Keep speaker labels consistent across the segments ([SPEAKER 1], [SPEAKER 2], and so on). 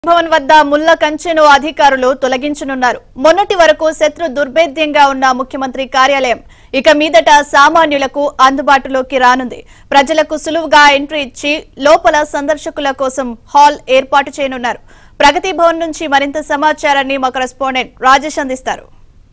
[SPEAKER 1] భవన్ వద్ద ముళ్ల కంచెను అధికారులు తొలగించనున్నారు మొన్నటి వరకు శత్రు దుర్భేద్యంగా ఉన్న ముఖ్యమంత్రి కార్యాలయం ఇక మీదట సామాన్యులకు అందుబాటులోకి రానుంది ప్రజలకు సులువుగా ఎంట్రీ ఇచ్చి లోపల సందర్శకుల కోసం హాల్ ఏర్పాటు చేయనున్నారు ప్రగతి భవన్ నుంచి మరింత సమాచారాన్ని మా కరెస్పాండెంట్ రాజేష్ అందిస్తారు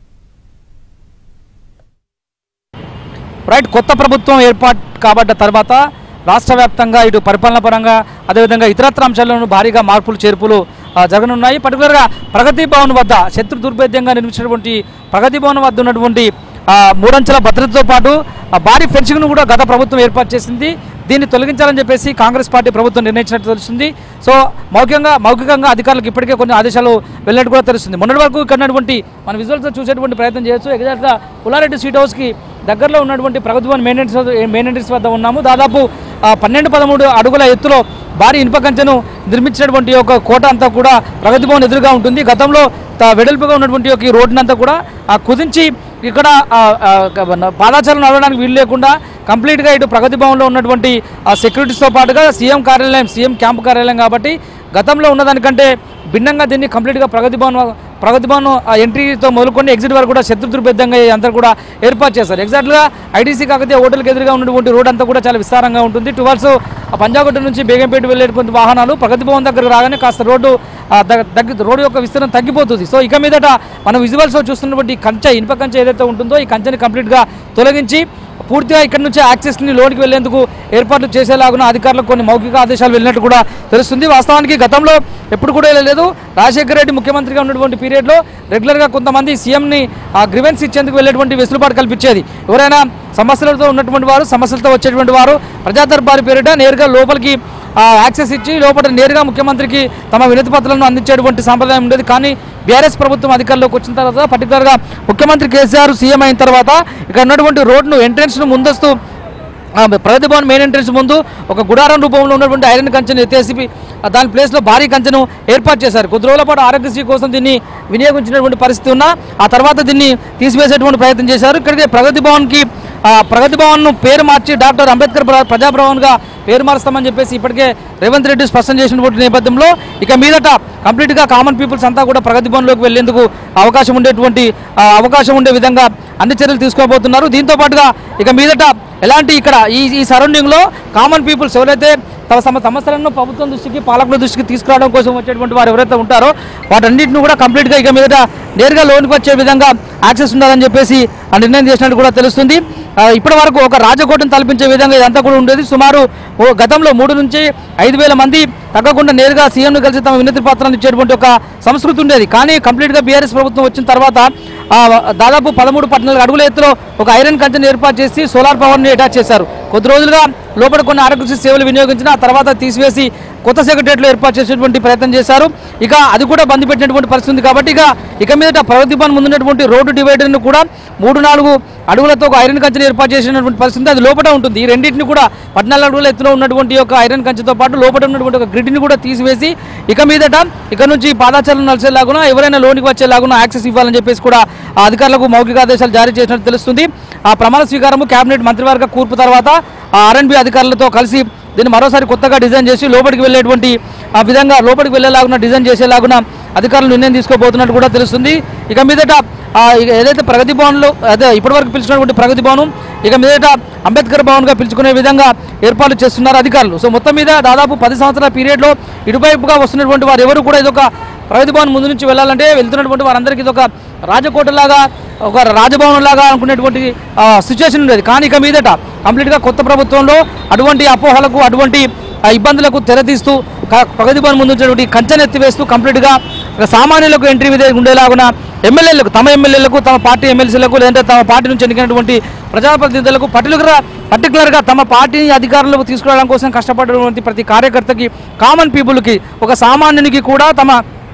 [SPEAKER 2] రైట్ కొత్త ప్రభుత్వం ఏర్పాటు కాబడ్డ తర్వాత రాష్ట్ర వ్యాప్తంగా ఇటు పరిపాలన పరంగా అదేవిధంగా ఇతరత్ర అంశాల్లోనూ భారీగా మార్పులు చేర్పులు ఆ, జరగనున్నాయి పర్టికులర్గా ప్రగతి భవన్ వద్ద శత్రు దుర్భేద్యంగా నిర్మించినటువంటి ప్రగతి భవన్ వద్ద ఉన్నటువంటి ఆ, మూడంచెల భద్రతతో పాటు ఆ, భారీ ఫెన్సింగ్ను కూడా గత ప్రభుత్వం ఏర్పాటు చేసింది దీన్ని తొలగించాలని చెప్పేసి కాంగ్రెస్ పార్టీ ప్రభుత్వం నిర్ణయించినట్టు తెలుస్తుంది సో మౌఖికంగా మౌఖికంగా అధికారులకు ఇప్పటికే కొన్ని ఆదేశాలు వెళ్ళినట్టు కూడా తెలుస్తుంది మొన్నటి వరకు ఇక్కడ ఉన్నటువంటి మన విజువల్స్ చూసేటువంటి ప్రయత్నం చేయొచ్చు ఎగ్జాక్ట్గా పుల్లారెడ్డి స్వీట్ హౌస్కి దగ్గరలో ఉన్నటువంటి ప్రగతి భవన్ మెయింటెనెన్స్ మెయింటెనెన్స్ వద్ద ఉన్నాము దాదాపు ఆ, పన్నెండు పదమూడు అడుగుల ఎత్తులో భారీ ఇనుప కంచెను నిర్మించినటువంటి ఒక కోట అంతా కూడా ప్రగతి భవన్ ఎదురుగా ఉంటుంది గతంలో త- వెడల్పుగా ఉన్నటువంటి ఒక ఈ రోడ్డునంతా కూడా ఆ, కుదించి ఇక్కడ ఆ, ఆ, క- పాదాచారం నడవడానికి వీలు లేకుండా కంప్లీట్గా ఇటు ప్రగతి భవన్లో ఉన్నటువంటి ఆ సెక్యూరిటీస్తో పాటుగా సీఎం కార్యాలయం సీఎం క్యాంపు కార్యాలయం కాబట్టి గతంలో ఉన్నదానికంటే భిన్నంగా దీన్ని కంప్లీట్గా ప్రగతి భవన్ ప్రగతి భవన్ ఆ ఎంట్రీతో మొదలుకొని ఎగ్జిట్ వరకు కూడా శత్రు దుర్భేద్యంగా అంతా కూడా ఏర్పాటు చేశారు ఎగ్జాక్ట్గా ఐటీసీ కాకతీయ హోటల్కి ఎదురుగా ఉన్నటువంటి రోడ్ అంతా కూడా చాలా విస్తారంగా ఉంటుంది టువర్డ్స్ పంజాగుట్ట నుంచి బేగంపేట వెళ్ళేటువంటి వాహనాలు ప్రగతి భవన్ దగ్గరకు రాగానే కాస్త రోడ్డు ఆ, దగ్గ- తగ్గి రోడ్డు యొక్క విస్తీర్ణం తగ్గిపోతుంది సో ఇక మీదట మనం విజువల్స్లో చూస్తున్నటువంటి ఈ కంచె ఇనుప కంచె ఏదైతే ఉంటుందో ఈ కంచెని కంప్లీట్గా తొలగించి పూర్తిగా ఇక్కడ నుంచి యాక్సెస్ని లోనికి వెళ్లేందుకు ఏర్పాట్లు చేసేలాగున అధికారులకు కొన్ని మౌఖిక ఆదేశాలు వెళ్ళినట్టు కూడా తెలుస్తుంది వాస్తవానికి గతంలో ఎప్పుడు కూడా లేదు రాజశేఖర రెడ్డి ముఖ్యమంత్రిగా ఉన్నటువంటి పీరియడ్లో రెగ్యులర్గా కొంతమంది సీఎంని ఆ గ్రివెన్స్ ఇచ్చేందుకు వెళ్ళేటువంటి వెసులుబాటు కల్పించేది ఎవరైనా సమస్యలతో ఉన్నటువంటి వారు సమస్యలతో వచ్చేటువంటి వారు ప్రజా దర్బారు పేరిట నేరుగా లోపలికి ఆ, యాక్సెస్ ఇచ్చి లోపల నేరుగా ముఖ్యమంత్రికి తమ వినతి పత్రాలను అందించేటువంటి సాంప్రదాయం ఉండేది కానీ బీఆర్ఎస్ ప్రభుత్వం అధికారంలోకి వచ్చిన తర్వాత పర్టికులర్గా ముఖ్యమంత్రి కేసీఆర్ సీఎం అయిన తర్వాత ఇక్కడ ఉన్నటువంటి రోడ్ను ఎంట్రెన్స్ను ముందస్తు ఆ, ప్రగతి భవన్ మెయిన్ ఎంట్రెన్స్ ముందు ఒక గుడారం రూపంలో ఉన్నటువంటి ఐరన్ కంచెను ఎత్తేసి ఆ, దాని ప్లేస్లో భారీ కంచెను ఏర్పాటు చేశారు కొద్ది రోజుల పాటు ఆరోగ్యశ్రీ కోసం దీన్ని వినియోగించినటువంటి పరిస్థితి ఉన్నా ఆ తర్వాత దీన్ని తీసివేసేటువంటి ప్రయత్నం చేశారు ఇక్కడికి ప్రగతి భవన్కి ఆ, ప్రగతి భవన్ను పేరు మార్చి డాక్టర్ అంబేద్కర్ ప్ర- ప్రజాభవన్గా పేరు మారుస్తామని చెప్పేసి ఇప్పటికే రేవంత్ రెడ్డి స్పష్టం చేసినటువంటి నేపథ్యంలో ఇక మీదట కంప్లీట్గా కామన్ పీపుల్స్ అంతా కూడా ప్రగతి భవన్లోకి వెళ్లేందుకు అవకాశం ఉండేటువంటి ఆ, అవకాశం ఉండే విధంగా అన్ని చర్యలు తీసుకోబోతున్నారు దీంతో పాటుగా ఇక మీదట ఎలాంటి ఇక్కడ ఈ ఈ సరౌండింగ్లో కామన్ పీపుల్స్ ఎవరైతే తమ తమ సమస్యలను ప్రభుత్వం దృష్టికి పాలకుల దృష్టికి తీసుకురావడం కోసం వచ్చేటువంటి వారు ఎవరైతే ఉంటారో వాటన్నిటిని కూడా కంప్లీట్గా ఇక మీదట నేరుగా లోనికి వచ్చే విధంగా యాక్సెస్ ఉండాలని చెప్పేసి ఆ నిర్ణయం చేసినట్టు కూడా తెలుస్తుంది ఆ, ఇప్పటి వరకు ఒక రాజకోటను తలపించే విధంగా ఇదంతా కూడా ఉండేది సుమారు ఓ గతంలో మూడు నుంచి ఐదు వేల మంది తగ్గకుండా నేరుగా సీఎంను కలిసి తమ వినతి పత్రాన్ని ఇచ్చేటువంటి ఒక సంస్కృతి ఉండేది కానీ కంప్లీట్గా బీఆర్ఎస్ ప్రభుత్వం వచ్చిన తర్వాత ఆ, దాదాపు పదమూడు పద్నాలుగు అడుగుల ఎత్తులో ఒక ఐరన్ కంచెను ఏర్పాటు చేసి సోలార్ పవర్ని అటాచ్ చేశారు కొద్ది రోజులుగా లోపల కొన్ని ఆరోగ్యశ్రీ సేవలు వినియోగించిన ఆ తర్వాత తీసివేసి కొత్త సెక్రటరియట్లు ఏర్పాటు చేసేటువంటి ప్రయత్నం చేశారు ఇక అది కూడా బంద్ పెట్టినటువంటి పరిస్థితి ఉంది కాబట్టి ఇక ఇక మీదట ప్రగతి భవన్ ముందున్నటువంటి రోడ్డు డివైడర్ను కూడా మూడు నాలుగు అడుగులతో ఒక ఐరన్ కంచెను ఏర్పాటు చేసినటువంటి పరిస్థితి ఉంది. అది లోపల ఉంటుంది ఈ రెండింటిని కూడా పద్నాలుగు అడుగుల ఎత్తులో ఉన్నటువంటి ఒక ఐరన్ కంచెతో పాటు లోపల ఉన్నటువంటి ఒక గ్రిడ్ని కూడా తీసివేసి ఇక మీదట ఇక నుంచి పాదాచారం నడిచేలాగున ఎవరైనా లోనికి వచ్చేలాగున యాక్సెస్ ఇవ్వాలని చెప్పేసి కూడా ఆ అధికారులకు మౌఖిక ఆదేశాలు జారీ చేసినట్టు తెలుస్తుంది ఆ ప్రమాణ స్వీకారము కేబినెట్ మంత్రివర్గ కూర్పు తర్వాత ఆ ఆర్ఎండ్బి అధికారులతో కలిసి దీన్ని మరోసారి కొత్తగా డిజైన్ చేసి లోపలికి వెళ్ళేటువంటి ఆ విధంగా లోపలికి వెళ్ళేలాగున డిజైన్ చేసేలాగున అధికారులు నిర్ణయం తీసుకోబోతున్నట్టు కూడా తెలుస్తుంది ఇక మీదట ఆ, ఇక ఏదైతే ప్రగతి భవన్లో అదే ఇప్పటివరకు పిలుచుకున్నటువంటి ప్రగతి భవనం ఇక మీదట అంబేద్కర్ భవన్గా పిలుచుకునే విధంగా ఏర్పాట్లు చేస్తున్నారు అధికారులు సో మొత్తం మీద దాదాపు పది సంవత్సరాల పీరియడ్లో ఇటువైపుగా వస్తున్నటువంటి వారు ఎవరు కూడా ఇదొక ప్రగతి భవన్ ముందు నుంచి వెళ్ళాలంటే వెళ్తున్నటువంటి వారందరికీ ఇది ఒక రాజకోటలాగా ఒక రాజభవనం లాగా అనుకునేటువంటి సిచ్యువేషన్ ఉండేది కానీ ఇక మీదట కంప్లీట్గా కొత్త ప్రభుత్వంలో అటువంటి అపోహలకు అటువంటి ఆ, ఇబ్బందులకు తెరతీస్తూ క- ప్రగతి భవన్ ముందు ఉన్నటువంటి కంచెను ఎత్తివేస్తూ కంప్లీట్గా ఒక సామాన్యులకు ఎంట్రీ విధే ఉండేలాగున ఎమ్మెల్యేలకు తమ ఎమ్మెల్యేలకు తమ పార్టీ ఎమ్మెల్సీలకు లేదంటే తమ పార్టీ నుంచి ఎన్నికైనటువంటి ప్రజాప్రతినిధులకు పర్టికులర్గా పర్టికులర్గా తమ పార్టీని అధికారంలోకి తీసుకురావడం కోసం కష్టపడినటువంటి ప్రతి కార్యకర్తకి కామన్ పీపుల్కి ఒక సామాన్యునికి కూడా తమ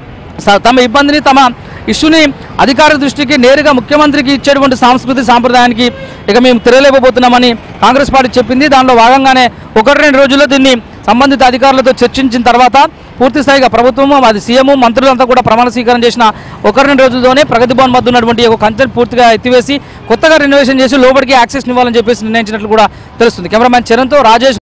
[SPEAKER 2] స- తమ ఇబ్బందిని తమ ఇష్యూని అధికార దృష్టికి నేరుగా ముఖ్యమంత్రికి ఇచ్చేటువంటి సాంస్కృతిక సాంప్రదాయానికి ఇక మేము తిరగలేకపోతున్నామని కాంగ్రెస్ పార్టీ చెప్పింది దానిలో భాగంగానే ఒకటి రెండు రోజుల్లో దీన్ని సంబంధిత అధికారులతో చర్చించిన తర్వాత పూర్తి స్థాయిగా ప్రభుత్వము అది సీఎం మంత్రులంతా కూడా ప్రమాణ స్వీకారం చేసిన ఒక రెండు రోజుల్లోనే ప్రగతి భవన్ మధ్య ఉన్నటువంటి ఒక కంచెన్ పూర్తిగా ఎత్తివేసి కొత్తగా రెనోవేషన్ చేసి లోపలికి యాక్సెస్ ఇవ్వాలని చెప్పేసి నిర్ణయించినట్లు కూడా తెలుస్తుంది కెమెరామ్యాన్ చరణ్తో రాజేష్